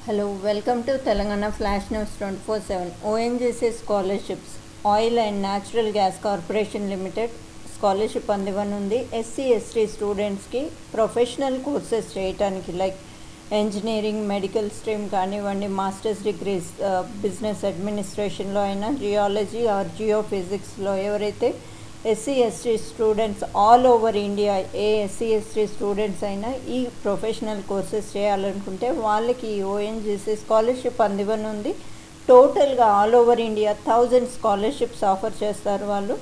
Hello welcome to Telangana flash news twenty four seven ONGC scholarships oil and natural gas corporation limited scholarship అందివ్వనుంది SC ST స్టూడెంట్స్కి professional courses చేయటానికి like engineering medical stream కానివ్వండి masters degrees business అడ్మినిస్ట్రేషన్లో అయినా geology or జియో ఫిజిక్స్లో ఎవరైతే SC ST students all over India ఏ ఎస్సీ ఎస్టీ స్టూడెంట్స్ అయినా ఈ ప్రొఫెషనల్ కోర్సెస్ చేయాలనుకుంటే వాళ్ళకి ఈ ఓఎన్జీసీ స్కాలర్షిప్ అందివనుంది టోటల్గా all over India thousand scholarships offer చేస్తారు వాళ్ళు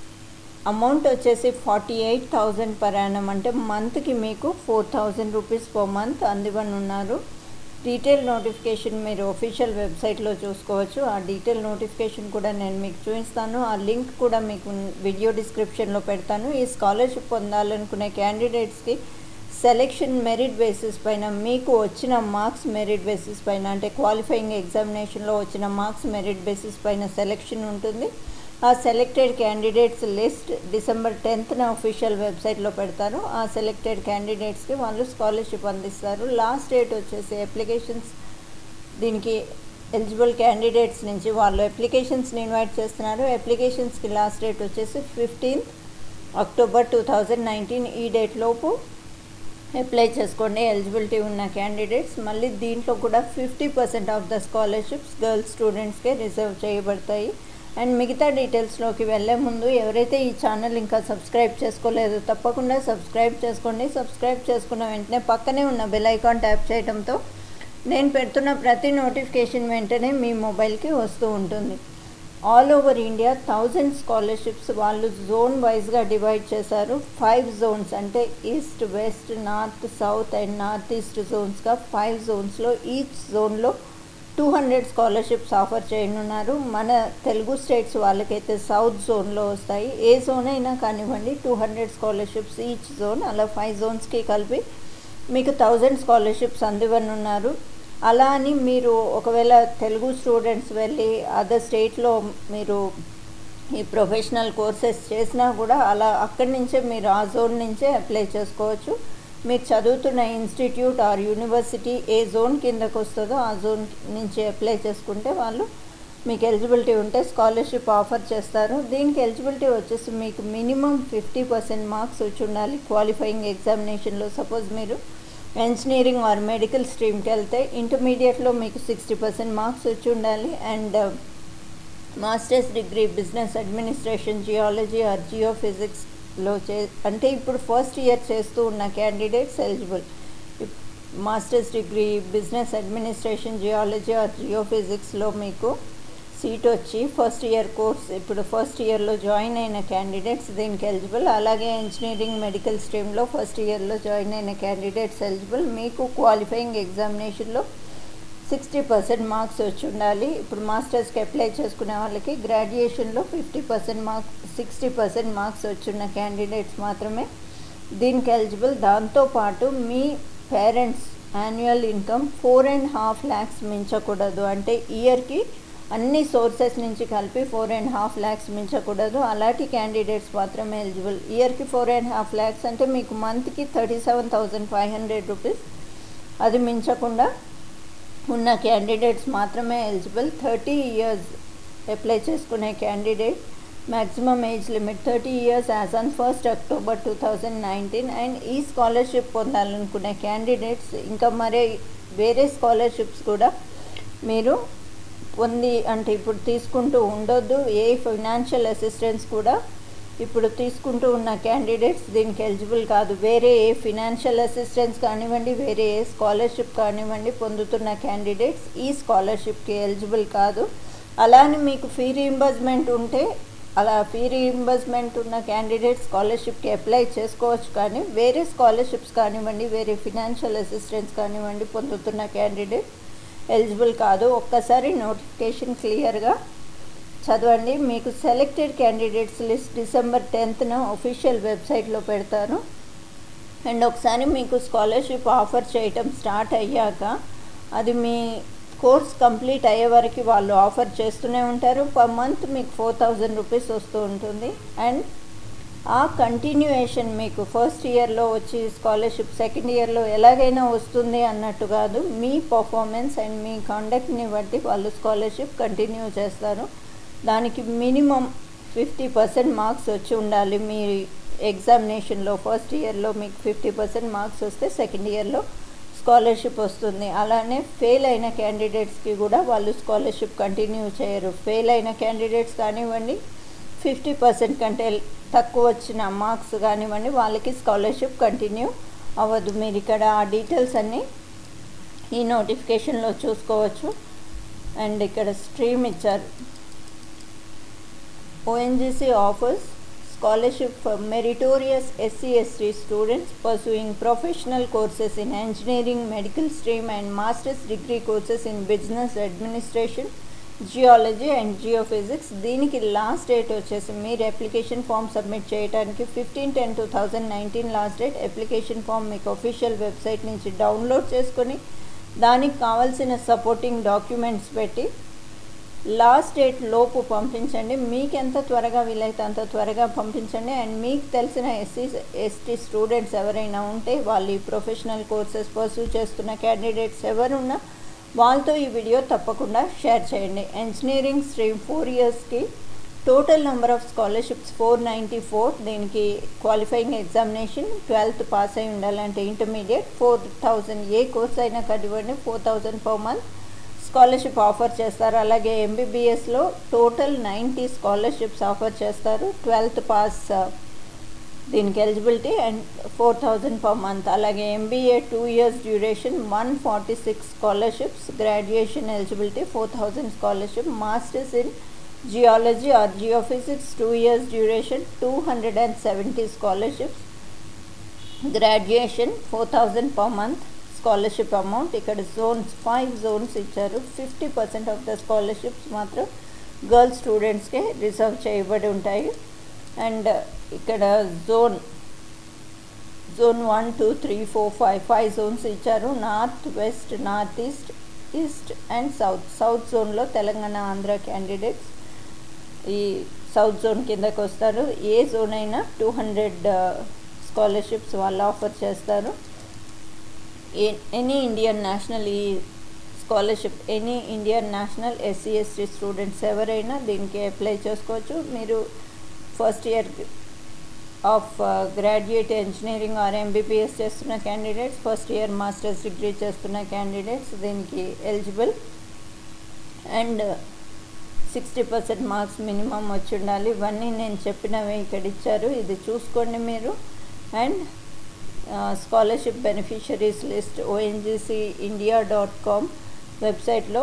అమౌంట్ వచ్చేసి forty eight thousand per annum అంటే మంత్కి మీకు four thousand rupees per month అందివనున్నారు డీటెయిల్ నోటిఫికేషన్ మీరు ఒఫీషియల్ వెబ్సైట్లో చూసుకోవచ్చు ఆ డీటెయిల్ నోటిఫికేషన్ కూడా నేను మీకు చూపిస్తాను ఆ లింక్ కూడా మీకు వీడియో డిస్క్రిప్షన్లో పెడతాను ఈ స్కాలర్షిప్ పొందాలనుకునే క్యాండిడేట్స్కి సెలెక్షన్ మెరిట్ బేసిస్ పైన మీకు వచ్చిన మార్క్స్ మెరిట్ బేసిస్ పైన అంటే క్వాలిఫైయింగ్ ఎగ్జామినేషన్లో వచ్చిన మార్క్స్ మెరిట్ బేసిస్ పైన సెలెక్షన్ ఉంటుంది ఆ సెలెక్టెడ్ క్యాండిడేట్స్ లిస్ట్ డిసెంబర్ టెన్త్న అఫీషియల్ వెబ్సైట్లో పెడతారు ఆ సెలెక్టెడ్ క్యాండిడేట్స్కి వాళ్ళు స్కాలర్షిప్ అందిస్తారు లాస్ట్ డేట్ వచ్చేసి అప్లికేషన్స్ దీనికి ఎలిజిబుల్ క్యాండిడేట్స్ నుంచి వాళ్ళు అప్లికేషన్స్ని ఇన్వైట్ చేస్తున్నారు అప్లికేషన్స్కి లాస్ట్ డేట్ వచ్చేసి fifteenth October two thousand nineteen ఈ డేట్ లోపు అప్లై చేసుకోండి ఎలిజిబిలిటీ ఉన్న క్యాండిడేట్స్ మళ్ళీ దీంట్లో కూడా fifty percent of the scholarships girls స్టూడెంట్స్కే రిజర్వ్ చేయబడతాయి అండ్ మిగతా డీటెయిల్స్లోకి వెళ్ళే ముందు ఎవరైతే ఈ ఛానల్ ఇంకా సబ్స్క్రైబ్ చేసుకోలేదు తప్పకుండా సబ్స్క్రైబ్ చేసుకోండి సబ్స్క్రైబ్ చేసుకున్న వెంటనే పక్కనే ఉన్న బెల్ ఐకాన్ ట్యాప్ చేయడంతో నేను పెడుతున్న ప్రతి నోటిఫికేషన్ వెంటనే మీ మొబైల్కి వస్తూ ఉంటుంది all over India thousand scholarships వాళ్ళు జోన్ వైజ్గా డివైడ్ చేశారు ఫైవ్ జోన్స్ అంటే east west north south and north east జోన్స్గా ఫైవ్ జోన్స్లో ఈచ్ జోన్లో టూ హండ్రెడ్ స్కాలర్షిప్స్ ఆఫర్ చేయనున్నారు మన తెలుగు స్టేట్స్ వాళ్ళకైతే సౌత్ జోన్లో వస్తాయి ఏ జోన్ అయినా కానివ్వండి two hundred scholarships each zone అలా ఫైవ్ జోన్స్కి కలిపి మీకు థౌజండ్ స్కాలర్షిప్స్ అందివనున్నారు అలా అని మీరు ఒకవేళ తెలుగు స్టూడెంట్స్ వెళ్ళి అదర్ స్టేట్లో మీరు ఈ ప్రొఫెషనల్ కోర్సెస్ చేసినా కూడా అలా అక్కడి నుంచే మీరు ఆ జోన్ నుంచే అప్లై చేసుకోవచ్చు మీరు చదువుతున్న ఇన్స్టిట్యూట్ ఆర్ యూనివర్సిటీ ఏ జోన్ కిందకు వస్తుందో ఆ జోన్ నుంచి అప్లై చేసుకుంటే వాళ్ళు మీకు ఎలిజిబిలిటీ ఉంటే స్కాలర్షిప్ ఆఫర్ చేస్తారు దీనికి ఎలిజిబిలిటీ వచ్చేసి మీకు మినిమం ఫిఫ్టీ పర్సెంట్ మార్క్స్ వచ్చి ఉండాలి క్వాలిఫైయింగ్ ఎగ్జామినేషన్లో సపోజ్ మీరు ఇంజనీరింగ్ ఆర్ మెడికల్ స్ట్రీమ్కి వెళ్తే ఇంటర్మీడియట్లో మీకు సిక్స్టీ పర్సెంట్ మార్క్స్ వచ్చి ఉండాలి and masters degree business administration geology or జియో ఫిజిక్స్లో చే అంటే ఇప్పుడు ఫస్ట్ ఇయర్ చేస్తూ ఉన్న candidates eligible masters degree business administration geology or జియో ఫిజిక్స్లో మీకు సీట్ వచ్చి ఫస్ట్ ఇయర్ కోర్స్ ఇప్పుడు ఫస్ట్ ఇయర్లో జాయిన్ అయిన క్యాండిడేట్స్ దీనికి ఎలిజిబుల్ అలాగే ఇంజనీరింగ్ మెడికల్ స్ట్రీమ్లో ఫస్ట్ ఇయర్లో జాయిన్ అయిన క్యాండిడేట్స్ ఎలిజిబుల్ మీకు క్వాలిఫైయింగ్ ఎగ్జామినేషన్లో సిక్స్టీ పర్సెంట్ మార్క్స్ వచ్చి ఉండాలి ఇప్పుడు మాస్టర్స్కి అప్లై చేసుకునే వాళ్ళకి గ్రాడ్యుయేషన్లో fifty percent marks sixty percent marks వచ్చిన క్యాండిడేట్స్ మాత్రమే దీనికి ఎలిజిబుల్ దాంతోపాటు మీ parents annual income four and half lakhs మించకూడదు అంటే ఇయర్కి అన్ని సోర్సెస్ నుంచి కలిపి ఫోర్ అండ్ హాఫ్ ల్యాక్స్ మించకూడదు అలాంటి క్యాండిడేట్స్ మాత్రమే ఎలిజిబుల్ ఇయర్కి ఫోర్ అండ్ హాఫ్ ల్యాక్స్ అంటే మీకు మంత్కి thirty seven thousand five hundred rupees అది మించకుండా ఉన్న క్యాండిడేట్స్ మాత్రమే ఎలిజిబుల్ థర్టీ ఇయర్స్ అప్లై చేసుకునే candidate maximum age limit thirty years as on first October two thousand nineteen and ఈ స్కాలర్షిప్ పొందాలనుకునే క్యాండిడేట్స్ ఇంకా మరే వేరే స్కాలర్షిప్స్ కూడా మీరు పొంది అంటే ఇప్పుడు తీసుకుంటూ ఉండొద్దు ఏ ఫైనాన్షియల్ అసిస్టెన్స్ కూడా ఇప్పుడు తీసుకుంటూ ఉన్న క్యాండిడేట్స్ దీనికి ఎలిజిబుల్ కాదు వేరే ఏ ఫినాన్షియల్ అసిస్టెన్స్ కానివ్వండి వేరే ఏ స్కాలర్షిప్ కానివ్వండి పొందుతున్న క్యాండిడేట్స్ ఈ స్కాలర్షిప్కి ఎలిజిబుల్ కాదు అలానే మీకు ఫీ రీయింబర్స్మెంట్ ఉంటే అలా ఫీ రీయింబర్స్మెంట్ ఉన్న క్యాండిడేట్ స్కాలర్షిప్కి అప్లై చేసుకోవచ్చు కానీ వేరే స్కాలర్షిప్స్ కానివ్వండి వేరే ఫినాన్షియల్ అసిస్టెన్స్ కానివ్వండి పొందుతున్న క్యాండిడేట్ ఎలిజిబుల్ కాదు ఒక్కసారి నోటిఫికేషన్ క్లియర్గా చదవండి మీకు సెలెక్టెడ్ క్యాండిడేట్స్ లిస్ట్ డిసెంబర్ టెన్త్న ఒఫీషియల్ వెబ్సైట్లో పెడతారు అండ్ ఒకసారి మీకు స్కాలర్షిప్ ఆఫర్ చేయటం స్టార్ట్ అయ్యాక అది మీ కోర్స్ కంప్లీట్ అయ్యే వరకు వాళ్ళు ఆఫర్ చేస్తూనే ఉంటారు పర్ మంత్ మీకు ఫోర్ థౌజండ్ రూపీస్ వస్తూ ఉంటుంది అండ్ ఆ కంటిన్యూయేషన్ మీకు ఫస్ట్ ఇయర్లో వచ్చి స్కాలర్షిప్ సెకండ్ ఇయర్లో ఎలాగైనా వస్తుంది అన్నట్టు కాదు మీ పర్ఫార్మెన్స్ అండ్ మీ కాండక్ట్ని బట్టి వాళ్ళు స్కాలర్షిప్ కంటిన్యూ చేస్తారు దానికి మినిమం ఫిఫ్టీ పర్సెంట్ మార్క్స్ వచ్చి ఉండాలి మీ ఎగ్జామినేషన్లో ఫస్ట్ ఇయర్లో మీకు ఫిఫ్టీ పర్సెంట్ మార్క్స్ వస్తే సెకండ్ ఇయర్లో స్కాలర్షిప్ వస్తుంది అలానే ఫెయిల్ అయిన క్యాండిడేట్స్కి కూడా వాళ్ళు స్కాలర్షిప్ కంటిన్యూ చేయరు ఫెయిల్ అయిన క్యాండిడేట్స్ కానివ్వండి ఫిఫ్టీ పర్సెంట్ కంటే తక్కువ వచ్చిన మార్క్స్ కానివ్వండి వాళ్ళకి స్కాలర్షిప్ కంటిన్యూ అవ్వదు మీరు ఇక్కడ ఆ డీటెయిల్స్ అన్నీ ఈ నోటిఫికేషన్లో చూసుకోవచ్చు అండ్ ఇక్కడ స్ట్రీమ్ ఇచ్చారు ONGC offers scholarship for meritorious SC/ST students pursuing professional courses in engineering, medical stream, and master's degree courses in business administration, geology and geophysics దీనికి లాస్ట్ డేట్ వచ్చేసి మీరు అప్లికేషన్ ఫామ్ సబ్మిట్ చేయడానికి fifteen ten two thousand nineteen last date application form మీకు official website నుంచి download చేసుకొని దానికి కావాల్సిన supporting documents పెట్టి లాస్ట్ డేట్ లోపు పంపించండి మీకు ఎంత త్వరగా వీలైతే అంత త్వరగా పంపించండి అండ్ మీకు తెలిసిన ఎస్సీ ఎస్టీ స్టూడెంట్స్ ఎవరైనా ఉంటే వాళ్ళు ఈ ప్రొఫెషనల్ కోర్సెస్ పర్సూ చేస్తున్న క్యాండిడేట్స్ ఎవరున్నా వాళ్ళతో ఈ వీడియో తప్పకుండా షేర్ చేయండి ఇంజనీరింగ్ స్ట్రీమ్ ఫోర్ ఇయర్స్కి total number of scholarships four ninety four దీనికి క్వాలిఫైయింగ్ ఎగ్జామినేషన్ ట్వెల్త్ పాస్ అయి ఉండాలంటే ఇంటర్మీడియట్ ఫోర్ థౌజండ్ ఏ కోర్స్ అయినా కానివ్వండి four thousand per month scholarship offer చేస్తారు అలాగే ఎంబీబీఎస్లో టోటల్ నైంటీ స్కాలర్షిప్స్ ఆఫర్ చేస్తారు ట్వెల్త్ పాస్ దీనికి eligibility and four thousand per month అలాగే MBA two years duration one forty six scholarships graduation eligibility four thousand scholarship masters in geology or geophysics two years duration two hundred and seventy scholarships graduation four thousand per month scholarship amount ఇక్కడ zones five zones ఇచ్చారు fifty percent of the scholarships మాత్రం girls స్టూడెంట్స్కే reserve చేయబడి ఉంటాయి and ఇక్కడ zone zone one two three four five five zones ఇచ్చారు north west north east east and south south జోన్లో Telangana Andhra candidates ఈ సౌత్ జోన్ కిందకు వస్తారు ఏ జోన్ అయినా టూ హండ్రెడ్ స్కాలర్షిప్స్ వాళ్ళు ఆఫర్ చేస్తారు ఎనీ ఇండియన్ నేషనల్ ఈ scholarship any Indian national SC ST students ఎవరైనా దీనికి అప్లై చేసుకోవచ్చు మీరు first year of graduate engineering or MBBS చేస్తున్న candidates first year masters degree చేస్తున్న క్యాండిడేట్స్ దీనికి eligible and sixty percent marks minimum వచ్చి ఉండాలి ఇవన్నీ నేను చెప్పినవి ఇక్కడ ఇచ్చారు ఇది చూసుకోండి మీరు and scholarship beneficiaries list ONGC India dot com వెబ్సైట్లో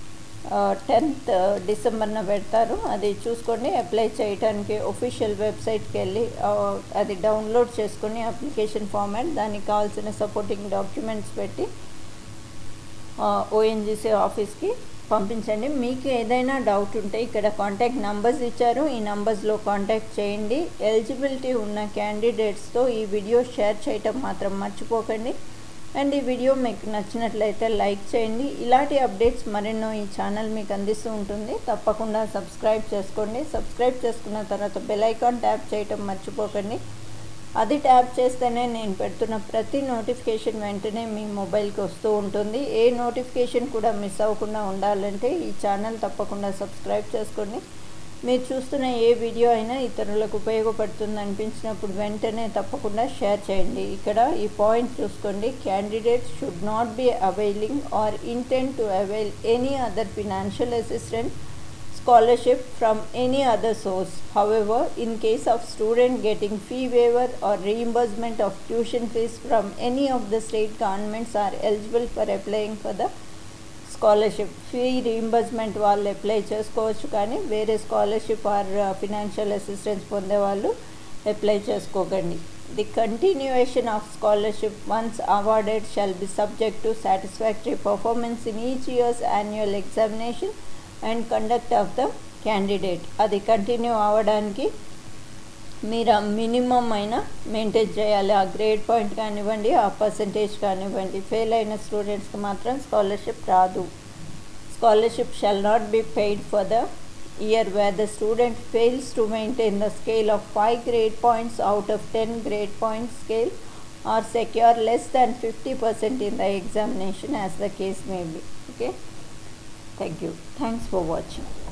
టెన్త్ డిసెంబర్న పెడతారు అది చూసుకోండి అప్లై చేయడానికి ఒఫీషియల్ వెబ్సైట్కి వెళ్ళి అది డౌన్లోడ్ చేసుకొని అప్లికేషన్ ఫార్మాట్ దానికి కావాల్సిన సపోర్టింగ్ డాక్యుమెంట్స్ పెట్టి ఓఎన్జీసీ ఆఫీస్కి పంపించండి మీకు ఏదైనా డౌట్ ఉంటే ఇక్కడ కాంటాక్ట్ నంబర్స్ ఇచ్చారు ఈ నంబర్స్లో కాంటాక్ట్ చేయండి ఎలిజిబిలిటీ ఉన్న క్యాండిడేట్స్తో ఈ వీడియో షేర్ చేయటం మాత్రం మర్చిపోకండి అండ్ ఈ వీడియో మీకు నచ్చినట్లయితే లైక్ చేయండి ఇలాంటి అప్డేట్స్ మరెన్నో ఈ ఛానల్ మీకు అందిస్తూ ఉంటుంది తప్పకుండా సబ్స్క్రైబ్ చేసుకోండి సబ్స్క్రైబ్ చేసుకున్న తర్వాత బెల్ ఐకాన్ ట్యాప్ చేయటం మర్చిపోకండి అది ట్యాప్ చేస్తేనే నేను పెడుతున్న ప్రతి నోటిఫికేషన్ వెంటనే మీ మొబైల్కి వస్తూ ఉంటుంది ఏ నోటిఫికేషన్ కూడా మిస్ అవ్వకుండా ఉండాలంటే ఈ ఛానల్ తప్పకుండా సబ్స్క్రైబ్ చేసుకోండి మీరు చూస్తున్న ఏ వీడియో అయినా ఇతరులకు ఉపయోగపడుతుంది అనిపించినప్పుడు వెంటనే తప్పకుండా షేర్ చేయండి ఇక్కడ ఈ పాయింట్ చూసుకోండి candidates should not be availing or intent to avail any other financial assistant scholarship from any other source. However, in case of student getting fee waiver or reimbursement of tuition fees from any of the state governments are eligible for applying for the scholarship fee reimbursement వాళ్ళు apply చేసుకోవచ్చు కానీ వేరే scholarship or financial assistance పొందేవాళ్ళు apply చేసుకోకండి the continuation of scholarship once awarded shall be subject to satisfactory performance in each years annual examination and conduct of the candidate అది continue అవ్వడానికి మీరు ఆ మినిమం అయినా మెయింటైన్ చేయాలి ఆ గ్రేడ్ పాయింట్ కానివ్వండి ఆ పర్సంటేజ్ కానివ్వండి ఫెయిల్ అయిన స్టూడెంట్స్కి మాత్రం స్కాలర్షిప్ రాదు scholarship shall not be paid for the year where the student fails to maintain the scale of 5 grade points out of 10 grade point scale or secure less than 50% in the examination as the case may be okay thank you thanks for watching